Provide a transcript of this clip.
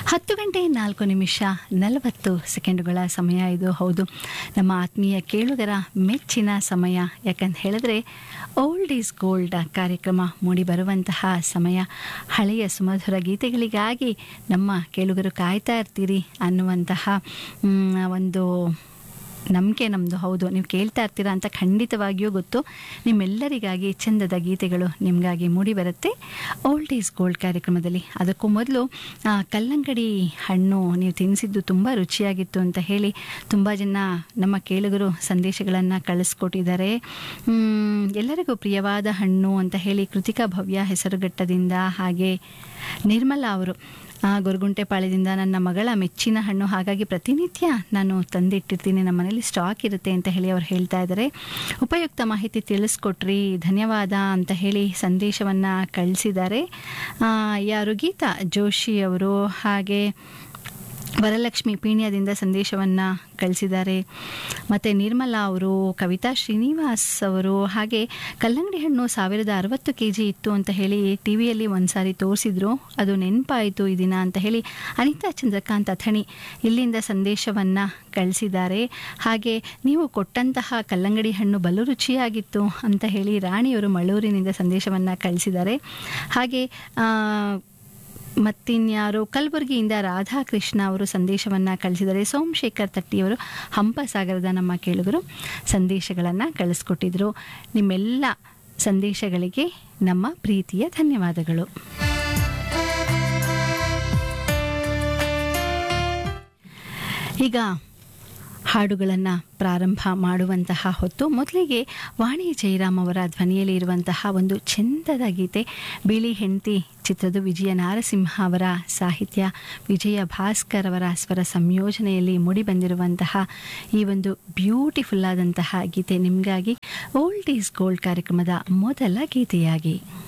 ಹತ್ತು ಗಂಟೆ ನಾಲ್ಕು ನಿಮಿಷ ನಲವತ್ತು ಸೆಕೆಂಡುಗಳ ಸಮಯ ಇದು ಹೌದು ನಮ್ಮ ಆತ್ಮೀಯ ಕೇಳುಗರ ಮೆಚ್ಚಿನ ಸಮಯ ಯಾಕಂತ ಹೇಳಿದ್ರೆ ಓಲ್ಡ್ ಈಸ್ ಗೋಲ್ಡ್ ಕಾರ್ಯಕ್ರಮ ಮೂಡಿ ಬರುವಂತಹ ಸಮಯ ಹಳೆಯ ಸುಮಧುರ ಗೀತೆಗಳಿಗಾಗಿ ನಮ್ಮ ಕೇಳುಗರು ಕಾಯ್ತಾ ಇರ್ತೀರಿ ಅನ್ನುವಂತಹ ಮ್, ಒಂದು ನಂಬಿಕೆ ನಮ್ಮದು ಹೌದು ನೀವು ಕೇಳ್ತಾ ಇರ್ತೀರಾ ಅಂತ ಖಂಡಿತವಾಗಿಯೂ ಗೊತ್ತು ನಿಮ್ಮೆಲ್ಲರಿಗಾಗಿ ಚಂದದ ಗೀತೆಗಳು ನಿಮಗಾಗಿ ಮೂಡಿ ಬರುತ್ತೆ ಓಲ್ಡ್ ಈಸ್ ಗೋಲ್ಡ್ ಕಾರ್ಯಕ್ರಮದಲ್ಲಿ ಅದಕ್ಕೂ ಮೊದಲು ಆ, ಕಲ್ಲಂಗಡಿ ಹಣ್ಣು ನೀವು ತಿನ್ನಿಸಿದ್ದು ತುಂಬ ರುಚಿಯಾಗಿತ್ತು ಅಂತ ಹೇಳಿ ತುಂಬ ಜನ ನಮ್ಮ ಕೇಳುಗರು ಸಂದೇಶಗಳನ್ನು ಕಳಿಸ್ಕೊಟ್ಟಿದ್ದಾರೆ ಮ್, ಎಲ್ಲರಿಗೂ ಪ್ರಿಯವಾದ ಹಣ್ಣು ಅಂತ ಹೇಳಿ ಕೃತಿಕಾ ಭವ್ಯ ಹೆಸರುಘಟ್ಟದಿಂದ ಹಾಗೆ ನಿರ್ಮಲಾ ಅವರು ಆ, ಗೊರಗುಂಟೆಪಾಳ್ಯದಿಂದ ನನ್ನ ಮಗಳ ಮೆಚ್ಚಿನ ಹಣ್ಣು ಹಾಗಾಗಿ ಪ್ರತಿನಿತ್ಯ ನಾನು ತಂದಿಟ್ಟಿರ್ತೀನಿ ನಮ್ಮ ಮನೇಲಿ ಸ್ಟಾಕ್ ಇರುತ್ತೆ ಅಂತ ಹೇಳಿ ಅವ್ರು ಹೇಳ್ತಾ ಇದ್ದಾರೆ ಉಪಯುಕ್ತ ಮಾಹಿತಿ ತಿಳಿಸ್ಕೊಟ್ರಿ ಧನ್ಯವಾದ ಅಂತ ಹೇಳಿ ಸಂದೇಶವನ್ನು ಕಳಿಸಿದ್ದಾರೆ ಆ, ಯಾರು ಗೀತಾ ಜೋಶಿ ಅವರು ಹಾಗೆ ವರಲಕ್ಷ್ಮಿ ಪೀಣ್ಯದಿಂದ ಸಂದೇಶವನ್ನು ಕಳಿಸಿದ್ದಾರೆ ಮತ್ತು ನಿರ್ಮಲಾ ಅವರು ಕವಿತಾ ಶ್ರೀನಿವಾಸ್ ಅವರು ಹಾಗೆ ಕಲ್ಲಂಗಡಿ ಹಣ್ಣು ಸಾವಿರದ ಅರವತ್ತು ಕೆ ಜಿ ಇತ್ತು ಅಂತ ಹೇಳಿ ಟಿ ವಿಯಲ್ಲಿ ಒಂದು ಸಾರಿ ತೋರಿಸಿದ್ರು ಅದು ನೆನಪಾಯಿತು ಈ ದಿನ ಅಂತ ಹೇಳಿ ಅನಿತಾ ಚಂದ್ರಕಾಂತ್ ಅಥಣಿ ಇಲ್ಲಿಂದ ಸಂದೇಶವನ್ನು ಕಳಿಸಿದ್ದಾರೆ ಹಾಗೆ ನೀವು ಕೊಟ್ಟಂತಹ ಕಲ್ಲಂಗಡಿ ಹಣ್ಣು ಬಲು ರುಚಿಯಾಗಿತ್ತು ಅಂತ ಹೇಳಿ ರಾಣಿಯವರು ಮಳ್ಳೂರಿನಿಂದ ಸಂದೇಶವನ್ನು ಕಳಿಸಿದ್ದಾರೆ ಹಾಗೆ ಆ, ಮತ್ತಿನ್ಯಾರು ಕಲಬುರಗಿಯಿಂದ ರಾಧಾಕೃಷ್ಣ ಅವರು ಸಂದೇಶವನ್ನು ಕಳಿಸಿದ್ದಾರೆ ಸೋಮಶೇಖರ್ ತಟ್ಟಿಯವರು ಹಂಪಸಾಗರದ ನಮ್ಮ ಕೇಳುಗರು ಸಂದೇಶಗಳನ್ನು ಕಳಿಸ್ಕೊಟ್ಟಿದ್ರು ನಿಮ್ಮೆಲ್ಲ ಸಂದೇಶಗಳಿಗೆ ನಮ್ಮ ಪ್ರೀತಿಯ ಧನ್ಯವಾದಗಳು ಈಗ ಹಾಡುಗಳನ್ನು ಪ್ರಾರಂಭ ಮಾಡುವಂತಹ ಹೊತ್ತು ಮೊದಲಿಗೆ ವಾಣಿ ಜಯರಾಮ್ ಅವರ ಧ್ವನಿಯಲ್ಲಿ ಇರುವಂತಹ ಒಂದು ಚೆಂದದ ಗೀತೆ ಬಿಳಿ ಹೆಂಡತಿ ಚಿತ್ರದ ವಿಜಯ ನಾರಸಿಂಹ ಅವರ ಸಾಹಿತ್ಯ ವಿಜಯ ಭಾಸ್ಕರ್ ಅವರ ಸ್ವರ ಸಂಯೋಜನೆಯಲ್ಲಿ ಮೂಡಿಬಂದಿರುವಂತಹ ಈ ಒಂದು ಬ್ಯೂಟಿಫುಲ್ ಆದಂತಹ ಗೀತೆ ನಿಮಗಾಗಿ ಓಲ್ಡ್ ಈಸ್ ಗೋಲ್ಡ್ ಕಾರ್ಯಕ್ರಮದ ಮೊದಲ ಗೀತೆಯಾಗಿ